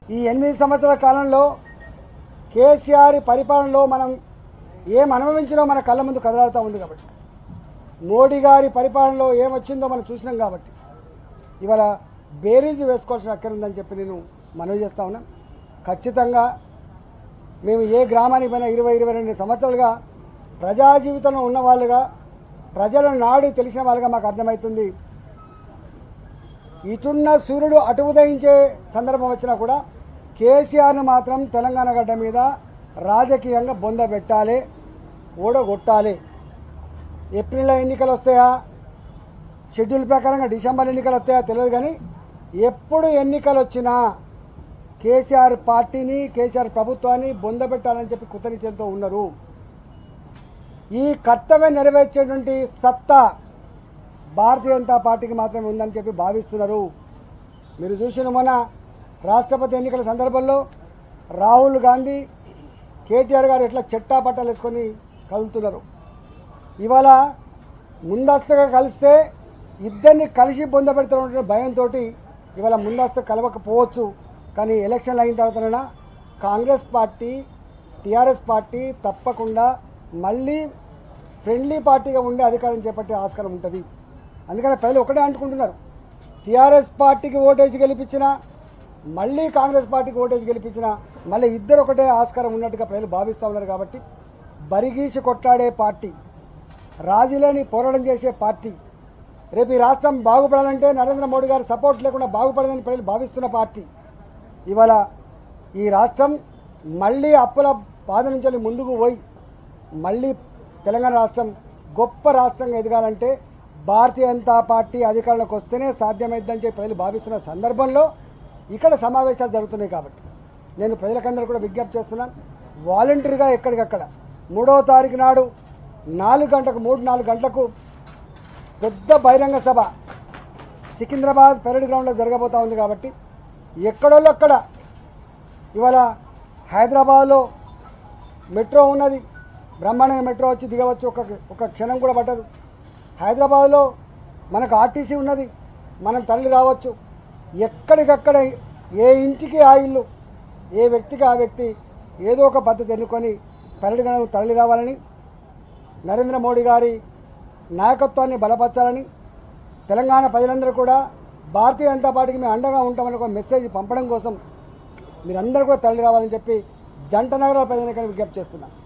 ఈ ఎనిమిది సంవత్సరాల కాలంలో కేసీఆర్ పరిపాలనలో మనం ఏం అనుభవించినో మన కళ్ళ ముందు కదలాడుతూ ఉంది కాబట్టి మోడీ గారి పరిపాలనలో ఏం వచ్చిందో మనం చూసినాం కాబట్టి ఇవాళ బేరీజు వేసుకోవాల్సిన అక్కర ఉందని చెప్పి నేను మనవి చేస్తా ఉన్నా ఖచ్చితంగా మేము ఏ గ్రామానికి పోయినా ఇరవై ఇరవై రెండు సంవత్సరాలుగా ప్రజా జీవితంలో ఉన్న వాళ్ళుగా ప్రజల నాడి తెలిసిన వాళ్ళుగా మాకు అర్థమవుతుంది ఇటున్న సూర్యుడు అటు ఉదయించే సందర్భం వచ్చినా కూడా కేసీఆర్ను మాత్రం తెలంగాణ గడ్డ మీద రాజకీయంగా బొంద పెట్టాలి ఓడగొట్టాలి ఏప్రిల్లో ఎన్నికలు వస్తాయా షెడ్యూల్ ప్రకారంగా డిసెంబర్ ఎన్నికలు వస్తాయా తెలియదు కానీ ఎప్పుడు ఎన్నికలు వచ్చినా కేసీఆర్ పార్టీని కేసీఆర్ ప్రభుత్వాన్ని బొంద పెట్టాలని చెప్పి కృతనిశ్చయంతో ఉన్నారు ఈ కర్తవ్యం నెరవేర్చేటువంటి సత్తా భారతీయ జనతా పార్టీకి మాత్రమే ఉందని చెప్పి భావిస్తున్నారు మీరు చూసిన మొన్న రాష్ట్రపతి ఎన్నికల సందర్భంలో రాహుల్ గాంధీ కేటీఆర్ గారు ఎట్లా చెట్టా పట్టాలు వేసుకొని కదులుతున్నారు ఇవాళ ముందస్తుగా కలిస్తే ఇద్దరిని కలిసి పొందబెడుతున్న భయంతో ఇవాళ ముందస్తు కలవకపోవచ్చు కానీ ఎలక్షన్లు అయిన తర్వాతనైనా కాంగ్రెస్ పార్టీ టీఆర్ఎస్ పార్టీ తప్పకుండా మళ్ళీ ఫ్రెండ్లీ పార్టీగా ఉండే అధికారం చేపట్టే ఆస్కారం ఉంటుంది అందుకని ప్రజలు ఒకటే అనుకుంటున్నారు టీఆర్ఎస్ పార్టీకి ఓటేసి గెలిపించిన మళ్ళీ కాంగ్రెస్ పార్టీకి ఓటేసి గెలిపించిన మళ్ళీ ఇద్దరు ఒకటే ఆస్కారం ఉన్నట్టుగా ప్రజలు భావిస్తూ ఉన్నారు కాబట్టి బరిగీసి కొట్లాడే పార్టీ రాజీలేని పోరాటం చేసే పార్టీ రేపు ఈ రాష్ట్రం బాగుపడాలంటే నరేంద్ర మోడీ గారి సపోర్ట్ లేకుండా బాగుపడదని ప్రజలు భావిస్తున్న పార్టీ ఇవాళ ఈ రాష్ట్రం మళ్ళీ అప్పుల బాధ నుంచి వెళ్ళి ముందుకు పోయి మళ్ళీ తెలంగాణ రాష్ట్రం గొప్ప రాష్ట్రంగా ఎదగాలంటే భారతీయ జనతా పార్టీ అధికారంలోకి వస్తేనే సాధ్యమైందని చెప్పి ప్రజలు భావిస్తున్న సందర్భంలో ఇక్కడ సమావేశాలు జరుగుతున్నాయి కాబట్టి నేను ప్రజలకందరూ కూడా విజ్ఞప్తి చేస్తున్నాను వాలంటరీగా ఎక్కడికక్కడ మూడవ తారీఖు నాడు నాలుగు గంటలకు మూడు నాలుగు గంటలకు పెద్ద బహిరంగ సభ సికింద్రాబాద్ పెరడ్ గ్రౌండ్లో జరగబోతా ఉంది కాబట్టి ఎక్కడోళ్ళు అక్కడ ఇవాళ హైదరాబాద్లో మెట్రో ఉన్నది బ్రహ్మాండంగా మెట్రో వచ్చి దిగవచ్చు ఒక ఒక క్షణం కూడా పట్టదు హైదరాబాద్లో మనకు ఆర్టీసీ ఉన్నది మనం తరలి రావచ్చు ఎక్కడికక్కడ ఏ ఇంటికి ఆ ఇల్లు ఏ వ్యక్తికి ఆ వ్యక్తి ఏదో ఒక పద్ధతి ఎన్నుకొని పర్యటనకు తరలి రావాలని నరేంద్ర మోడీ గారి నాయకత్వాన్ని బలపరచాలని తెలంగాణ ప్రజలందరూ కూడా భారతీయ జనతా పార్టీకి మేము అండగా ఉంటామని ఒక మెసేజ్ పంపడం కోసం మీరందరూ కూడా తరలి రావాలని చెప్పి జంట నగరాల ప్రజలకి విజ్ఞప్తి చేస్తున్నాం